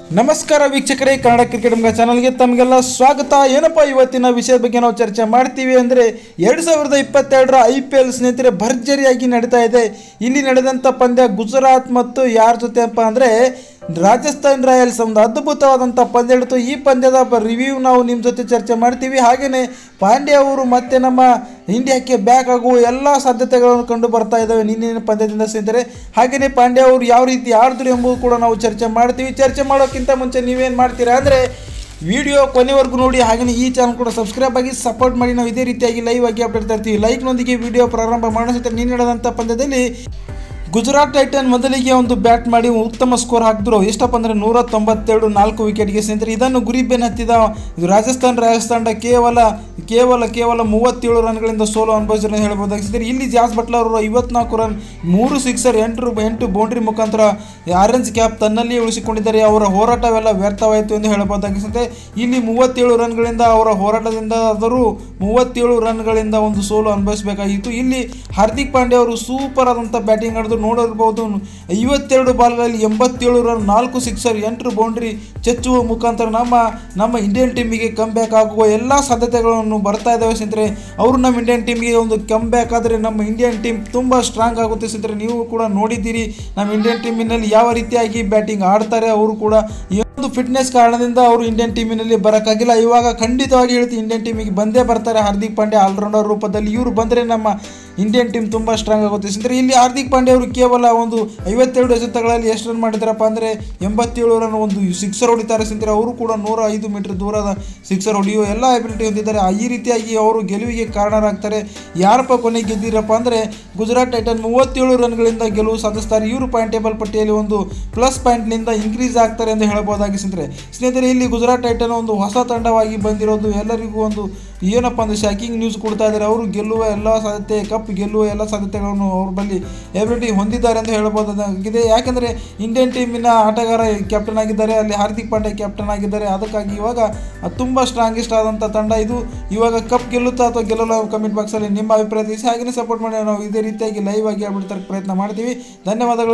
ನಮಸ್ಕಾರ ವೀಕ್ಷಕರೇ ಕನ್ನಡ ಕ್ರಿಕೆಟ್ ಎಂಬ ಚಾನಲ್ಗೆ ತಮಗೆಲ್ಲ ಸ್ವಾಗತ ಏನಪ್ಪ ಇವತ್ತಿನ ವಿಷಯದ ಬಗ್ಗೆ ನಾವು ಚರ್ಚೆ ಮಾಡ್ತೀವಿ ಅಂದರೆ ಎರಡು ಸಾವಿರದ ಇಪ್ಪತ್ತೆರಡರ ಐ ಪಿ ಎಲ್ ಸ್ನೇಹಿತರೆ ಭರ್ಜರಿಯಾಗಿ ನಡೀತಾ ಇದೆ ಇಲ್ಲಿ ನಡೆದಂಥ ಪಂದ್ಯ ಗುಜರಾತ್ ಮತ್ತು ಯಾರ ಜೊತೆ ಅಪ್ಪ ಅಂದರೆ ರಾಜಸ್ಥಾನ್ ರಾಯಲ್ಸ್ ಒಂದು ಅದ್ಭುತವಾದಂಥ ಪಂದ್ಯ ನಡೀತು ಈ ಪಂದ್ಯದ ರಿವ್ಯೂ ನಾವು ನಿಮ್ಮ ಜೊತೆ ಚರ್ಚೆ ಮಾಡ್ತೀವಿ ಹಾಗೆಯೇ ಪಾಂಡ್ಯ ಅವರು ಮತ್ತೆ ನಮ್ಮ ಇಂಡಿಯಾಕ್ಕೆ ಬ್ಯಾಕ್ ಆಗುವ ಎಲ್ಲ ಸಾಧ್ಯತೆಗಳನ್ನು ಕಂಡು ಬರ್ತಾ ಇದ್ದಾವೆ ನಿನ್ನಿನ ಪಂದ್ಯದಿಂದ ಸ್ನೇಹಿತರೆ ಹಾಗೆಯೇ ಪಾಂಡ್ಯ ಅವರು ಯಾವ ರೀತಿ ಆಡಿದ್ರು ಎಂಬುದು ಕೂಡ ನಾವು ಚರ್ಚೆ ಮಾಡ್ತೀವಿ ಚರ್ಚೆ ಮಾಡೋಕ್ಕಿಂತ ಮುಂಚೆ ನೀವೇನು ಮಾಡ್ತೀರಾ ಅಂದರೆ ವಿಡಿಯೋ ಕೊನೆವರೆಗೂ ನೋಡಿ ಹಾಗೆಯೇ ಈ ಚಾನಲ್ ಕೂಡ ಸಬ್ಸ್ಕ್ರೈಬ್ ಆಗಿ ಸಪೋರ್ಟ್ ಮಾಡಿ ನಾವು ಇದೇ ರೀತಿಯಾಗಿ ಲೈವ್ ಆಗಿ ಅಪ್ಡೇಟ್ ತರ್ತೀವಿ ಲೈಕ್ನೊಂದಿಗೆ ವಿಡಿಯೋ ಪ್ರಾರಂಭ ಮಾಡೋಣ ಸ್ನೇಹಿತರೆ ನೀನು ನಡೆದಂಥ ಪಂದ್ಯದಲ್ಲಿ ಗುಜರಾತ್ ಟೈಟನ್ ಮೊದಲಿಗೆ ಒಂದು ಬ್ಯಾಟ್ ಮಾಡಿ ಉತ್ತಮ ಸ್ಕೋರ್ ಹಾಕಿದ್ರು ಎಷ್ಟಪ್ಪ ಅಂದರೆ ನೂರ ತೊಂಬತ್ತೆರಡು ನಾಲ್ಕು ವಿಕೆಟ್ಗೆ ಸ್ನೇಹಿತರೆ ಇದನ್ನು ಗುರಿ ಬೆನ್ ಹತ್ತಿದ ಇದು ರಾಜಸ್ಥಾನ್ ರಾಯಲ್ಸ್ ತಂಡ ಕೇವಲ ಕೇವಲ ಕೇವಲ ಮೂವತ್ತೇಳು ರನ್ಗಳಿಂದ ಸೋಲು ಅನುಭವಿಸಿದ್ರು ಅಂತ ಹೇಳ್ಬೋದಾಗಿ ಸ್ನೇಹಿತರೆ ಇಲ್ಲಿ ಜಾಸ್ ಬಟ್ಲರ್ ಅವರು ಐವತ್ನಾಲ್ಕು ರನ್ ಮೂರು ಸಿಕ್ಸರ್ ಎಂಟು ಎಂಟು ಬೌಂಡ್ರಿ ಮುಖಾಂತರ ಆರೆಂಜ್ ಕ್ಯಾಪ್ ತನ್ನಲ್ಲಿಯೇ ಉಳಿಸಿಕೊಂಡಿದ್ದಾರೆ ಅವರ ಹೋರಾಟವೆಲ್ಲ ವ್ಯರ್ಥವಾಯಿತು ಎಂದು ಹೇಳಬಹುದಾಗಿ ಸ್ನೇಹಿತರೆ ಇಲ್ಲಿ ಮೂವತ್ತೇಳು ರನ್ಗಳಿಂದ ಅವರ ಹೋರಾಟದಿಂದ ಆದರೂ ಮೂವತ್ತೇಳು ರನ್ಗಳಿಂದ ಒಂದು ಸೋಲು ಅನುಭವಿಸಬೇಕಾಗಿತ್ತು ಇಲ್ಲಿ ಹಾರ್ದಿಕ್ ಪಾಂಡ್ಯ ಅವರು ಸೂಪರ್ ಆದಂಥ ಬ್ಯಾಟಿಂಗ್ ಆಡಿದ್ರು ನೋಡಿರ್ಬೋದು ಐವತ್ತೆರಡು ಬಾಲ್ಗಳಲ್ಲಿ ಎಂಬತ್ತೇಳು ರನ್ ನಾಲ್ಕು ಸಿಕ್ಸರ್ ಎಂಟು ಬೌಂಡ್ರಿ ಚೆಚ್ಚುವ ಮುಖಾಂತರ ನಮ್ಮ ನಮ್ಮ ಇಂಡಿಯನ್ ಟೀಮಿಗೆ ಕಮ್ ಬ್ಯಾಕ್ ಆಗುವ ಎಲ್ಲ ಸಾಧ್ಯತೆಗಳನ್ನು ಬರ್ತಾ ಇದ್ದಾವೆ ಸ್ನೇಹಿತರೆ ಅವರು ನಮ್ಮ ಇಂಡಿಯನ್ ಟೀಮ್ಗೆ ಒಂದು ಕಮ್ ಬ್ಯಾಕ್ ಆದರೆ ನಮ್ಮ ಇಂಡಿಯನ್ ಟೀಮ್ ತುಂಬ ಸ್ಟ್ರಾಂಗ್ ಆಗುತ್ತೆ ಸ್ನೇಹಿತರೆ ನೀವು ಕೂಡ ನೋಡಿದ್ದೀರಿ ನಮ್ಮ ಇಂಡಿಯನ್ ಟೀಮಿನಲ್ಲಿ ಯಾವ ರೀತಿಯಾಗಿ ಬ್ಯಾಟಿಂಗ್ ಆಡ್ತಾರೆ ಅವರು ಕೂಡ ಈ ಒಂದು ಫಿಟ್ನೆಸ್ ಕಾರಣದಿಂದ ಅವರು ಇಂಡಿಯನ್ ಟೀಮಿನಲ್ಲಿ ಬರೋಕ್ಕಾಗಿಲ್ಲ ಇವಾಗ ಖಂಡಿತವಾಗಿ ಹೇಳ್ತೀನಿ ಇಂಡಿಯನ್ ಟೀಮಿಗೆ ಬಂದೇ ಬರ್ತಾರೆ ಹಾರ್ದಿಕ್ ಪಾಂಡ್ಯ ಆಲ್ರೌಂಡರ್ ರೂಪದಲ್ಲಿ ಇವರು ಬಂದರೆ ನಮ್ಮ ಇಂಡಿಯನ್ ಟೀಮ್ ತುಂಬ ಸ್ಟ್ರಾಂಗ್ ಆಗುತ್ತೆ ಸ್ನೇಹಿತರೆ ಇಲ್ಲಿ ಹಾರ್ದಿಕ್ ಪಾಂಡ್ಯ ಅವರು ಕೇವಲ ಒಂದು ಐವತ್ತೆರಡು ಎಸೆತಗಳಲ್ಲಿ ಎಷ್ಟು ರನ್ ಮಾಡಿದಾರಪ್ಪ ಅಂದರೆ ಎಂಬತ್ತೇಳು ರನ್ ಒಂದು ಸಿಕ್ಸರ್ ಹೊಡಿತಾರೆ ಸ್ನೇಹಿತರೆ ಅವರು ಕೂಡ ನೂರ ಐದು ಮೀಟರ್ ದೂರದ ಸಿಕ್ಸರ್ ಹೊಡೆಯುವ ಎಲ್ಲ ಎಬಿಲಿಟಿ ಹೊಂದಿದ್ದಾರೆ ಈ ರೀತಿಯಾಗಿ ಅವರು ಗೆಲುವಿಗೆ ಕಾರಣರಾಗ್ತಾರೆ ಯಾರಪ್ಪ ಕೊನೆಗೆ ಗೆದ್ದಿರಪ್ಪ ಅಂದರೆ ಗುಜರಾತ್ ಟೈಟನ್ ಮೂವತ್ತೇಳು ರನ್ಗಳಿಂದ ಗೆಲುವು ಸಾಧಿಸ್ತಾರೆ ಇವರು ಪಾಯಿಂಟ್ ಟೇಬಲ್ ಪಟ್ಟಿಯಲ್ಲಿ ಒಂದು ಪ್ಲಸ್ ಪಾಯಿಂಟ್ನಿಂದ ಇನ್ಕ್ರೀಸ್ ಆಗ್ತಾರೆ ಎಂದು ಹೇಳಬಹುದಾಗಿ ಸ್ನೇಹಿತರೆ ಸ್ನೇಹಿತರೆ ಇಲ್ಲಿ ಗುಜರಾತ್ ಟೈಟನ್ ಒಂದು ಹೊಸ ತಂಡವಾಗಿ ಬಂದಿರೋದು ಎಲ್ಲರಿಗೂ ಒಂದು ಏನಪ್ಪ ಅಂದರೆ ಶಾಕಿಂಗ್ ನ್ಯೂಸ್ ಕೊಡ್ತಾ ಇದ್ದಾರೆ ಅವರು ಗೆಲ್ಲುವ ಎಲ್ಲ ಸಾಧ್ಯತೆ ಕಪ್ ಗೆಲ್ಲುವ ಎಲ್ಲ ಸಾಧ್ಯತೆಗಳನ್ನು ಅವ್ರ ಬಳಿ ಎಬಿಲಿಟಿ ಹೊಂದಿದ್ದಾರೆ ಅಂತ ಹೇಳ್ಬೋದಾಗಿದೆ ಯಾಕೆಂದರೆ ಇಂಡಿಯನ್ ಟೀಮಿನ ಆಟಗಾರ ಕ್ಯಾಪ್ಟನ್ ಆಗಿದ್ದಾರೆ ಅಲ್ಲಿ ಹಾರ್ದಿಕ್ ಪಾಂಡ್ಯ ಕ್ಯಾಪ್ಟನ್ ಆಗಿದ್ದಾರೆ ಅದಕ್ಕಾಗಿ ಇವಾಗ ತುಂಬ ಸ್ಟ್ರಾಂಗೆಸ್ಟ್ ಆದಂಥ ತಂಡ ಇದು ಇವಾಗ ಕಪ್ ಗೆಲ್ಲುತ್ತಾ ಅಥವಾ ಗೆಲ್ಲಲ್ಲ ಕಮೆಂಟ್ ಬಾಕ್ಸಲ್ಲಿ ನಿಮ್ಮ ಅಭಿಪ್ರಾಯ ತಿಳಿಸಿ ಹಾಗೆಯೇ ಸಪೋರ್ಟ್ ಮಾಡಿ ನಾವು ಇದೇ ರೀತಿಯಾಗಿ ಲೈವ್ ಆಗಿ ಅಪ್ಡೇಟ್ ಪ್ರಯತ್ನ ಮಾಡ್ತೀವಿ ಧನ್ಯವಾದಗಳು